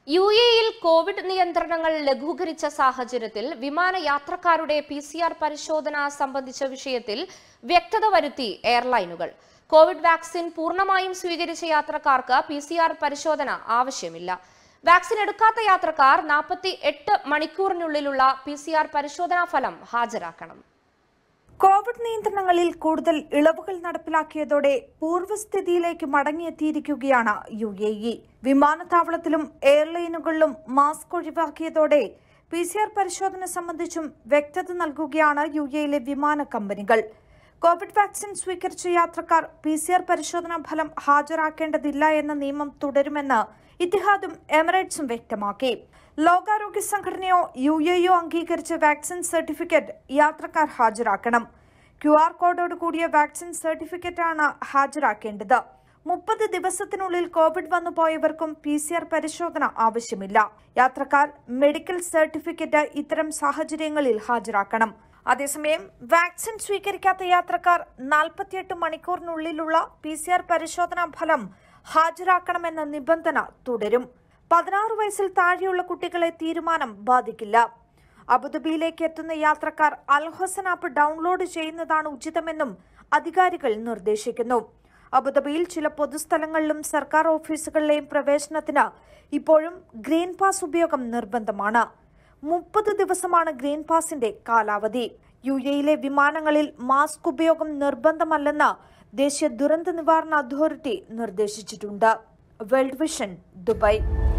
U എയിൽ Covid നിയന്ത്രണങ്ങൾ ലഘൂകരിച്ച സാഹചര്യത്തിൽ വിമാനയാത്രക്കാരുടെ പി സി ആർ പരിശോധന സംബന്ധിച്ച വിഷയത്തിൽ വ്യക്തത വരുത്തി എയർലൈനുകൾ കോവിഡ് വാക്സിൻ പൂർണ്ണമായും സ്വീകരിച്ച യാത്രക്കാർക്ക് പി സി ആർ പരിശോധന ആവശ്യമില്ല വാക്സിൻ എടുക്കാത്ത യാത്രക്കാർ നാൽപ്പത്തി എട്ട് മണിക്കൂറിനുള്ളിലുള്ള പി സി ആർ പരിശോധനാ ഫലം ഹാജരാക്കണം കോവിഡ് നിയന്ത്രണങ്ങളിൽ കൂടുതൽ ഇളവുകൾ നടപ്പിലാക്കിയതോടെ പൂർവ്വസ്ഥിതിയിലേക്ക് മടങ്ങിയെത്തിയിരിക്കുകയാണ് യു എ ഇ വിമാനത്താവളത്തിലും എയർലൈനുകളിലും മാസ്ക് ഒഴിവാക്കിയതോടെ പി സി ആർ പരിശോധന സംബന്ധിച്ചും വ്യക്തത നൽകുകയാണ് യു എയിലെ വിമാന കമ്പനികൾ കോവിഡ് വാക്സിൻ സ്വീകരിച്ച യാത്രക്കാർ പി സി ആർ പരിശോധനാ ഫലം ഹാജരാക്കേണ്ടതില്ല എന്ന നിയമം തുടരുമെന്ന് ഇത്തിഹാദും എമിറേറ്റ്സും വ്യക്തമാക്കി ലോകാരോഗ്യ സംഘടനയോ യു എയോ അംഗീകരിച്ച വാക്സിൻ സർട്ടിഫിക്കറ്റ് യാത്രക്കാർ ഹാജരാക്കണം ക്യു ആർ കോഡോട് കൂടിയ വാക്സിൻ സർട്ടിഫിക്കറ്റാണ് ഹാജരാക്കേണ്ടത് മുപ്പത് ദിവസത്തിനുള്ളിൽ കോവിഡ് വന്നുപോയവർക്കും പി സി ആർ പരിശോധന ആവശ്യമില്ല യാത്രക്കാർ മെഡിക്കൽ സർട്ടിഫിക്കറ്റ് ഇത്തരം സാഹചര്യങ്ങളിൽ ഹാജരാക്കണം അതേസമയം വാക്സിൻ സ്വീകരിക്കാത്ത യാത്രക്കാർ നാൽപ്പത്തിയെട്ട് മണിക്കൂറിനുള്ളിലുള്ള പി സി ആർ പരിശോധനാ ഫലം ഹാജരാക്കണമെന്ന നിബന്ധന തുടരും പതിനാറ് വയസ്സിൽ താഴെയുള്ള കുട്ടികളെ തീരുമാനം ബാധിക്കില്ല അബുദാബിയിലേക്ക് എത്തുന്ന യാത്രക്കാർ അൽഹസൻ ആപ്പ് ഡൗൺലോഡ് ചെയ്യുന്നതാണ് ഉചിതമെന്നും അധികാരികൾ നിർദ്ദേശിക്കുന്നു അബുദാബിയിൽ ചില പൊതുസ്ഥലങ്ങളിലും സർക്കാർ ഓഫീസുകളിലെയും പ്രവേശനത്തിന് ഇപ്പോഴും ഗ്രീൻ പാസ് ഉപയോഗം നിർബന്ധമാണ് മുപ്പത് ദിവസമാണ് ഗ്രീൻ പാസിന്റെ കാലാവധി യു എയിലെ വിമാനങ്ങളിൽ മാസ്ക് ഉപയോഗം നിർബന്ധമല്ലെന്ന് ദേശീയ ദുരന്ത നിവാരണ അതോറിറ്റി നിർദ്ദേശിച്ചിട്ടുണ്ട് വേൾഡ് വിഷൻ ദുബായ്